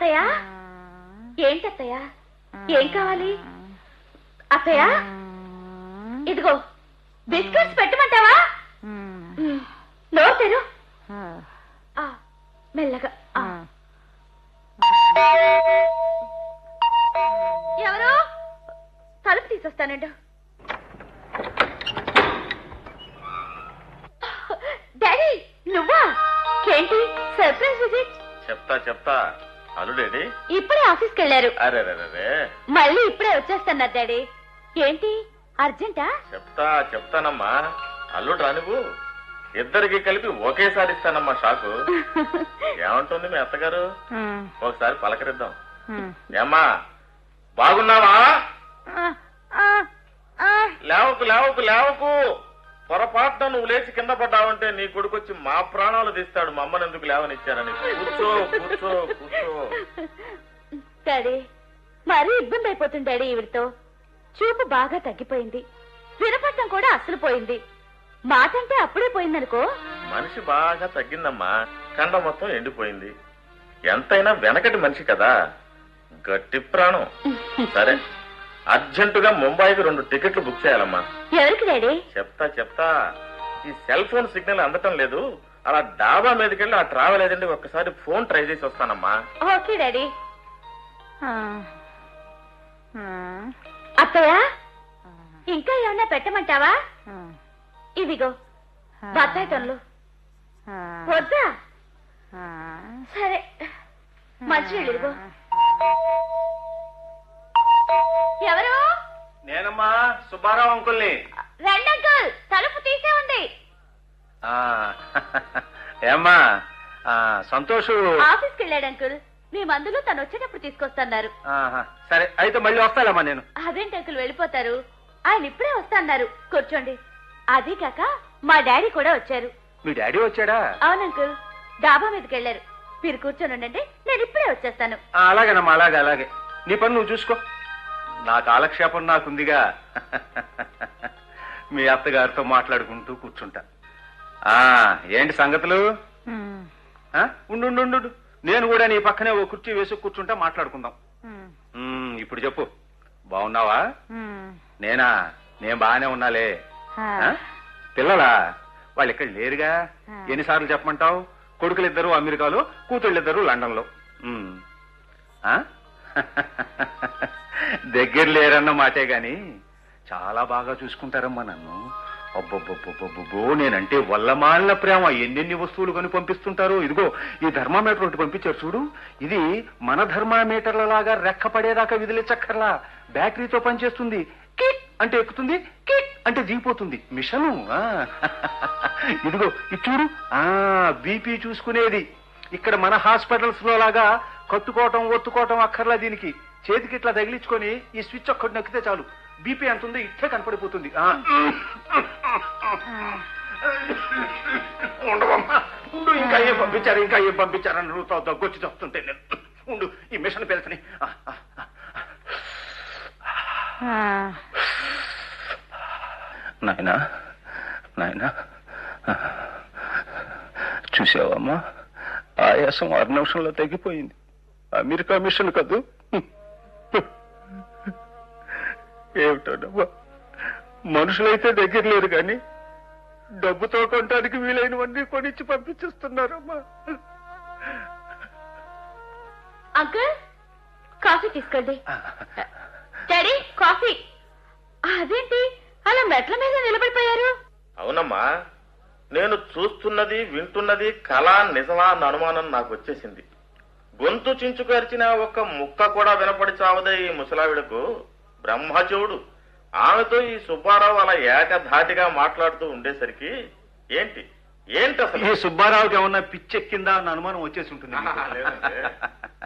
అత్తయ్య ఏంటత్తయ్య ఏం కావాలి అత్తయ్య ఇదిగో బిస్కెట్స్ పెట్టమంటావా మ్, నోరు తెరు ఆ, మెల్లగా ఆ. ఎవరు తలుపు తీసొస్తానండు డాడీ నువ్వా ఏంటి సర్ప్రైజ్ విజిట్ చెప్తా చెప్తా అల్లుడేడి ఇప్పుడే ఆఫీస్కి వెళ్ళారు అరే రే రే, రే మళ్ళీ ఇప్పుడే వచ్చేస్తున్నారు డాడీ ఏంటి అర్జెంటా చెప్తా చెప్తానమ్మా అల్లుడు రా నువ్వు ఇద్దరికి కలిపి ఒకేసారి ఇస్తానమ్మా షాకు ఏమంటుంది మీ అత్తగారు ఒకసారి పలకరిద్దాం ఏమ్మా బాగున్నావా లేవకు లేవకు లేవకు పొరపాటున నువ్వు లేచి కింద పడ్డావంటే నీ కొడుకొచ్చి మా ప్రాణాలు తీస్తాడు మా అమ్మని ఎందుకు లేవనిచ్చారని కూర్చో కూర్చో కూర్చో డాడీ మరీ ఇబ్బంది అయిపోతుంది డాడీ ఈవిడతో చూపు బాగా తగ్గిపోయింది వినపడటం కూడా అసలు పోయింది మాట అంటే అప్పుడే పోయిందనుకో మనిషి బాగా తగ్గిందమ్మా కండ మొత్తం ఎండిపోయింది ఎంతైనా వెనకటి మనిషి కదా గట్టి ప్రాణం సరే అర్జెంటుగా ముంబైకి రెండు టికెట్లు బుక్ చేయాలమ్మా ఎవరికి డాడీ చెప్తా చెప్తా ఈ సెల్ ఫోన్ సిగ్నల్ అందటం లేదు అలా డాబా మీదకెళ్ళి ఆ ట్రావెల్ ఏజెంట్ ఒక్కసారి ఫోన్ ట్రై చేసి వస్తానమ్మా ఓకే డాడీ అత్తయ్య ఇంకా ఏమన్నా పెట్టమంటావా ఇదిగో బత్తాయి తొనలు వద్దా సరే మంచినీళ్ళు ఇదిగో ఎవరు నేనమ్మా సుబ్బారావు అంకుల్ని రండి అంకుల్ తలుపు తీసే ఉంది ఆ, ఏమ్మా ఆ, సంతోషు ఆఫీస్కి వెళ్ళాడు అంకుల్ మీ మందులు తను వచ్చేటప్పుడు తీసుకొస్తున్నారు ఆహా, సరే అయితే మళ్ళీ వస్తానమ్మా నేను అదేంటి అంకుల్ వెళ్ళిపోతారు ఆయన ఇప్పుడే వస్తాన్నారు కూర్చోండి అది కాక మా డాడీ కూడా వచ్చారు మీ డాడీ వచ్చాడా అవును అంకుల్ డాబా మీదకి వెళ్ళారు మీరు కూర్చొని ఉండండి నేను ఇప్పుడే వచ్చేస్తాను ఆ, అలాగేనమ్మా అలాగే అలాగే నీ పని నువ్వు చూసుకో నా కాలక్షేపం నాకుందిగా మీ అత్తగారితో మాట్లాడుకుంటూ కూర్చుంటా ఆ ఏంటి సంగతులు ఆ, ఉండు ఉండు ఉండు, ఉండు. నేను కూడా నీ పక్కనే ఓ కుర్చీ వేసి కూర్చుంటా మాట్లాడుకుందాం ఉమ్, ఇప్పుడు చెప్పు బాగున్నావా నేనా నేను బాగానే ఉన్నాలే ఆ? పిల్లలా వాళ్ళు ఇక్కడ లేరుగా ఎన్నిసార్లు చెప్పమంటావు కొడుకులిద్దరూ అమెరికాలో కూతుళ్ళిద్దరూ లండన్ లో దగ్గర లేరన్న మాటే గాని చాలా బాగా చూసుకుంటారమ్మా నన్ను అబ్బబ్బబ్బబ్బబ్బో నేనంటే వల్లమాలిన ప్రేమ ఎన్నెన్ని వస్తువులు కొని పంపిస్తుంటారు ఇదిగో ఈ థర్మామీటర్ ఒకటి పంపించారు చూడు ఇది మన థర్మామీటర్ల లాగా రెక్కపడేదాకా విదిలించక్కర్లా బ్యాటరీతో పనిచేస్తుంది కిక్ అంటే ఎక్కుతుంది కిక్ అంటే దిగిపోతుంది మిషను ఆ. ఇదిగో ఇది చూడు ఆ బీపీ చూసుకునేది ఇక్కడ మన హాస్పిటల్స్ లో లాగా కట్టుకోవటం ఒత్తుకోవటం అక్కర్లా దీనికి చేతికి ఇట్లా తగిలించుకొని ఈ స్విచ్ ఒక్కటి నొక్కితే చాలు బీపీ ఎంత ఉందో ఇట్లే కనపడిపోతుంది ఆ. ఉండవమ్మా ఉండు ఇంకా ఏం పంపించారు ఇంకా ఏం పంపించారని నువ్వు దగ్గొచ్చి చెప్తుంటే నేను ఉండు ఈ మిషన్ పెళ్తని నాయనా నాయనా చూసావమ్మా ఆయాసం ఆరు నిమిషంలో తగ్గిపోయింది అమెరికా మిషన్ కదూ ఏమిటోనమ్మా మనుషులైతే దగ్గర లేరు కానీ డబ్బుతో కొనడానికి వీలైనవన్నీ కొనిచ్చి పంపించేస్తున్నారమ్మా అంకుల్ కాఫీ తీసుకోండి డాడీ కాఫీ అదేంటి అలా మెట్ల మీద నిలబడిపోయారు అవునమ్మా నేను చూస్తున్నది వింటున్నది కళ నిజమా అన్న అనుమానం నాకు వచ్చేసింది గొంతు చించుకరిచిన ఒక్క ముక్క కూడా వినపడి చావదే ఈ ముసలావిడకు బ్రహ్మచవుడు ఆమెతో ఈ సుబ్బారావు అలా ఏకధాటిగా మాట్లాడుతూ ఉండేసరికి ఏంటి ఏంటి ఈ అసలు సుబ్బారావుకి ఏమన్నా పిచ్చెక్కిందా అన్న అనుమానం వచ్చేసి ఉంటుంది ఆహా, లేదండి.